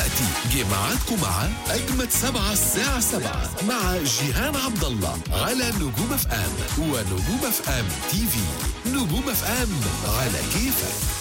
دلوقتي جه ميعادكم مع أجمد سبعة الساعة سبعة مع جيهان عبد الله على نجوم اف ام ونجوم اف ام تي في نجوم اف ام على كيفك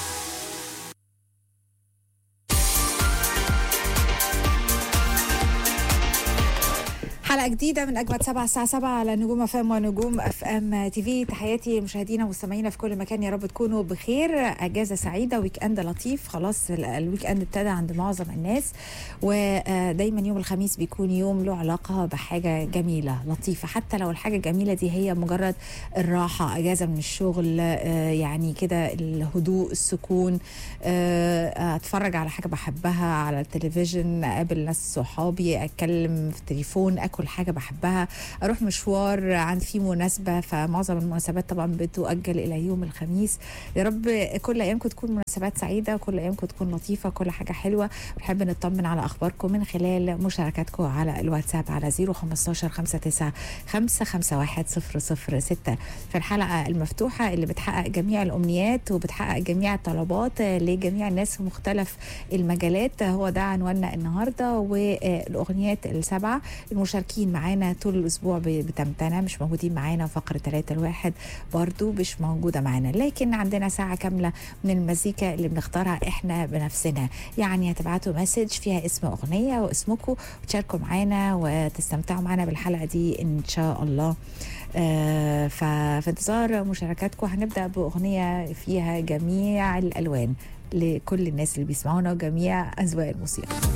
حلقة جديدة من أجمد سبعة الساعة سبعة على نجوم اف ام ونجوم اف ام تي في تحياتي مشاهدينا ومستمعينا في كل مكان يا رب تكونوا بخير أجازة سعيدة ويك أند لطيف خلاص ال- الويك أند ابتدى عند معظم الناس ودايما يوم الخميس بيكون يوم له علاقة بحاجة جميلة لطيفة حتى لو الحاجة الجميلة دي هي مجرد الراحة أجازة من الشغل آه، يعني كده الهدوء السكون آه، أتفرج على حاجة بحبها على التلفزيون أقابل ناس صحابي أتكلم في التليفون أكل حاجة بحبها أروح مشوار عند في مناسبة فمعظم المناسبات طبعا بتؤجل إلى يوم الخميس يا رب كل أيامكم تكون مناسبات سعيدة كل أيامكم تكون لطيفة كل حاجة حلوة بنحب نطمن على أخباركم من خلال مشاركاتكم على الواتساب على 015 59 551 006 في الحلقة المفتوحة اللي بتحقق جميع الأمنيات وبتحقق جميع الطلبات لجميع الناس في مختلف المجالات هو ده عنواننا النهاردة والأغنيات السبعة المشاركين معانا طول الأسبوع ب- بتمتنع مش موجودين معانا فقرة 3 الواحد برضو مش موجودة معانا لكن عندنا ساعة كاملة من المزيكا اللي بنختارها احنا بنفسنا يعني هتبعتوا مسج فيها اسم أغنية واسمكم وتشاركوا معانا وتستمتعوا معانا بالحلقة دي إن شاء الله آه، ففي انتظار مشاركاتكم هنبدأ بأغنية فيها جميع الألوان لكل الناس اللي بيسمعونا وجميع أذواق الموسيقى